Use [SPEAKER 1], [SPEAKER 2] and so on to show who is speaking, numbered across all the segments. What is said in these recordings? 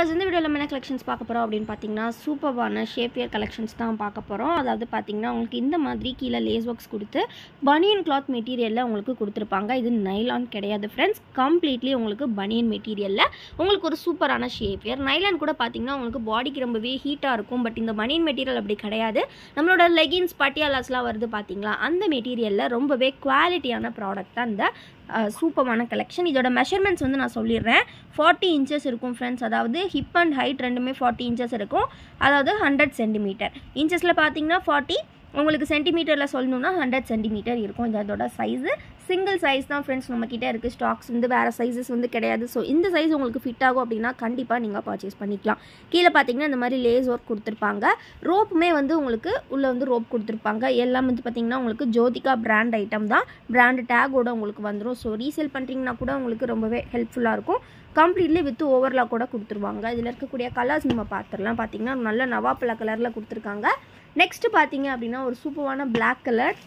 [SPEAKER 1] viewers இந்த வீடியோவில் நம்ம என்ன கலெக்ஷன்ஸ் பார்க்க போகிறோம் அப்படின்னு பார்த்தீங்கன்னா சூப்பர்வான ஷேப்பியர் கலெக்ஷன்ஸ் தான் பார்க்க போகிறோம் அதாவது பார்த்தீங்கன்னா உங்களுக்கு இந்த மாதிரி கீழே லேஸ் ஒர்க்ஸ் கொடுத்து பனியன் கிளாத் மெட்டீரியலில் உங்களுக்கு கொடுத்துருப்பாங்க இது நைலான் கிடையாது ஃப்ரெண்ட்ஸ் கம்ப்ளீட்லி உங்களுக்கு பனியன் மெட்டீரியலில் உங்களுக்கு ஒரு சூப்பரான ஷேப்பியர் நைலான் கூட பார்த்தீங்கன்னா உங்களுக்கு பாடிக்கு ரொம்பவே ஹீட்டாக இருக்கும் பட் இந்த பனியன் மெட்டீரியல் அப்படி கிடையாது நம்மளோட லெகின்ஸ் பட்டியாலாஸ்லாம் வருது பார்த்தீங்களா அந்த மெட்டீரியலில் ரொம்பவே குவாலிட்டியான ப்ராடக்ட் தான் இந்த சூப்பரான கலெக்ஷன் இதோட மெஷர்மெண்ட்ஸ் வந்து நான் சொல்லிடுறேன் ஃபார்ட்டி இன்ச்சஸ் இருக்கும் ஃப்ரெண்ட்ஸ் அதாவது ஹிப் அண்ட் ஹைட் ரெண்டுமே ஃபார்ட்டி இன்ச்சஸ் இருக்கும் அதாவது ஹண்ட்ரட் சென்டிமீட்டர் இன்ச்சஸில் பார்த்தீங்கன்னா ஃபார்ட்டி உங்களுக்கு சென்டிமீட்டரில் சொல்லணும்னா ஹண்ட்ரட் சென்டிமீட்டர் இருக்கும் இது அதோட சைஸு சிங்கிள் சைஸ் தான் ஃப்ரெண்ட்ஸ் நம்மக்கிட்ட இருக்குது ஸ்டாக்ஸ் வந்து வேறு சைஸஸ் வந்து கிடையாது ஸோ இந்த சைஸ் உங்களுக்கு ஃபிட் ஆகும் அப்படின்னா கண்டிப்பாக நீங்கள் பர்ச்சேஸ் பண்ணிக்கலாம் கீழே பார்த்தீங்கன்னா இந்த மாதிரி லேஸ் ஒர்க் கொடுத்துருப்பாங்க ரோப்புமே வந்து உங்களுக்கு உள்ளே வந்து ரோப் கொடுத்துருப்பாங்க எல்லாம் வந்து பார்த்தீங்கன்னா உங்களுக்கு ஜோதிகா பிராண்ட் ஐட்டம் தான் பிராண்ட் டேகோட உங்களுக்கு வந்துடும் ஸோ ரீசேல் பண்ணுறீங்கன்னா கூட உங்களுக்கு ரொம்பவே ஹெல்ப்ஃபுல்லாக இருக்கும் கம்ப்ளீட்லி வித் ஓவர்லாக் கூட கொடுத்துருவாங்க இதில் இருக்கக்கூடிய கலர்ஸ் நம்ம பார்த்துடலாம் பார்த்தீங்கன்னா நல்ல நவாப்பழ கலரில் கொடுத்துருக்காங்க நெக்ஸ்ட்டு பார்த்தீங்க அப்படின்னா ஒரு சூப்பரான பிளாக் கலர்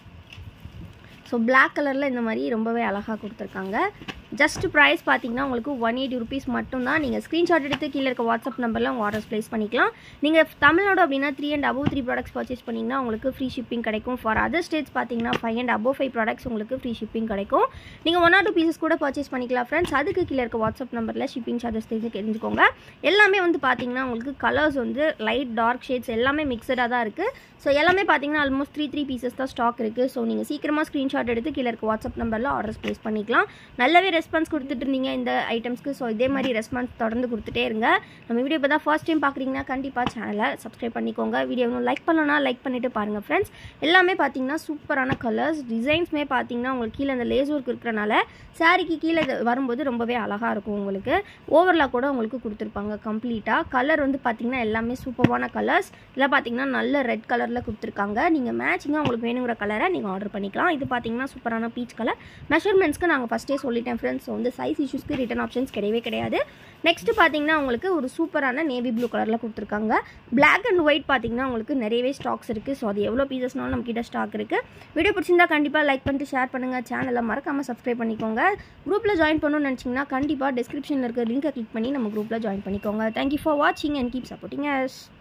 [SPEAKER 1] ஸோ பிளாக் கலரில் இந்த மாதிரி ரொம்பவே அழகாக கொடுத்துருக்காங்க ஜஸ்ட் ப்ரைஸ் பார்த்தீங்கன்னா உங்களுக்கு ஒன் எயிட்டி ருபீஸ் மட்டும்தான் நீங்கள் ஸ்க்ரீன்ஷாட் எடுத்து கீழே இருக்க வாட்ஸ்அப் நம்பரில் உங்கள் ஆர்டர்ஸ் ப்ளேஸ் பண்ணிக்கலாம் நீங்கள் தமிழ்நாடு அப்படின்னா three and above three products purchase பண்ணிங்கன்னா உங்களுக்கு ஃப்ரீ ஷிப்பிங் கிடைக்கும் ஃபார் அதர் ஸ்டேட்ஸ் பார்த்தீங்கன்னா five and above five products உங்களுக்கு ஃப்ரீ ஷிப்பிங் கிடைக்கும் நீங்கள் ஒன் ஆர் டூ பீசஸ் கூட பர்ச்சேஸ் பண்ணிக்கலாம் ஃப்ரெண்ட்ஸ் அதுக்கு கீழே இருக்க வாட்ஸ்அப் நம்பரில் ஷிப்பிங் சார்ஜஸ் தெரிஞ்சு தெரிஞ்சுக்கோங்க எல்லாமே வந்து பார்த்தீங்கன்னா உங்களுக்கு கலர்ஸ் வந்து லைட் டார்க் ஷேட்ஸ் எல்லாமே மிக்சடாக தான் இருக்குது ஸோ எல்லாமே பார்த்தீங்கன்னா ஆல்மோஸ்ட் த்ரீ த்ரீ பீசஸ் தான் ஸ்டாக் இருக்குது ஸோ நீங்கள் சீக்கிரமாக ஸ்க்ரீன்ஷாட் எடுத்து கீழே இருக்க வாட்ஸ்அப் நம்பரில் ஆர்டர்ஸ் ப்ளேஸ் பண்ணிக்கலாம் நல்லாவே ரெஸ்பான்ஸ் கொடுத்துட்டு இருந்தீங்க இந்த ஐட்டம்ஸ்க்கு ஸோ இதே மாதிரி ரெஸ்பான்ஸ் தொடர்ந்து கொடுத்துட்டே இருங்க நம்ம வீடியோ இப்போ தான் ஃபர்ஸ்ட் டைம் பார்க்குறீங்கன்னா கண்டிப்பாக சேனலை சப்ஸ்கிரைப் பண்ணிக்கோங்க வீடியோ இன்னும் லைக் பண்ணலன்னா லைக் பண்ணிவிட்டு பாருங்கள் ஃப்ரெண்ட்ஸ் எல்லாமே பார்த்தீங்கன்னா சூப்பரான கலர்ஸ் டிசைன்ஸுமே பார்த்தீங்கன்னா உங்களுக்கு கீழே அந்த லேஸ் ஒர்க் இருக்கிறனால சாரிக்கு கீழே இது வரும்போது ரொம்பவே அழகாக இருக்கும் உங்களுக்கு ஓவர்லாக் கூட உங்களுக்கு கொடுத்துருப்பாங்க கம்ப்ளீட்டாக கலர் வந்து பார்த்தீங்கன்னா எல்லாமே சூப்பரான கலர்ஸ் இதில் பார்த்தீங்கன்னா நல்ல ரெட் கலரில் கொடுத்துருக்காங்க நீங்கள் மேட்சிங்காக உங்களுக்கு வேணுங்கிற கலரை நீங்கள் ஆர்டர் பண்ணிக்கலாம் இது பார்த்தீங்கன்னா சூப்பரான பீச் கலர் மெஷர்மெண்ட்ஸ்க்கு நாங்கள் ஃபஸ்ட்டே சொல்லிட்டேன் ஃப்ரெண்ட்ஸ் ஸோ வந்து சைஸ் இஷ்யூஸ்க்கு ரிட்டன் ஆப்ஷன்ஸ் கிடையவே கிடையாது நெக்ஸ்ட்டு பார்த்தீங்கன்னா உங்களுக்கு ஒரு சூப்பரான நேவி ப்ளூ கலரில் கொடுத்துருக்காங்க பிளாக் அண்ட் ஒயிட் பார்த்தீங்கன்னா உங்களுக்கு நிறையவே ஸ்டாக்ஸ் இருக்குது ஸோ அது எவ்வளோ பீசஸ்னாலும் நம்மக்கிட்ட ஸ்டாக் இருக்குது வீடியோ பிடிச்சிருந்தா கண்டிப்பாக லைக் பண்ணிட்டு ஷேர் பண்ணுங்கள் சேனலை மறக்காமல் சப்ஸ்கிரைப் பண்ணிக்கோங்க குரூப்பில் ஜாயின் பண்ணணும்னு நினச்சிங்கன்னா கண்டிப்பாக டிஸ்கிரிப்ஷனில் இருக்க லிங்கை கிளிக் பண்ணி நம்ம குரூப்பில் ஜாயின் பண்ணிக்கோங்க தேங்க்யூ ஃபார் வாட்சிங் அண்ட் கீப் சப்போர்ட்டிங் எஸ்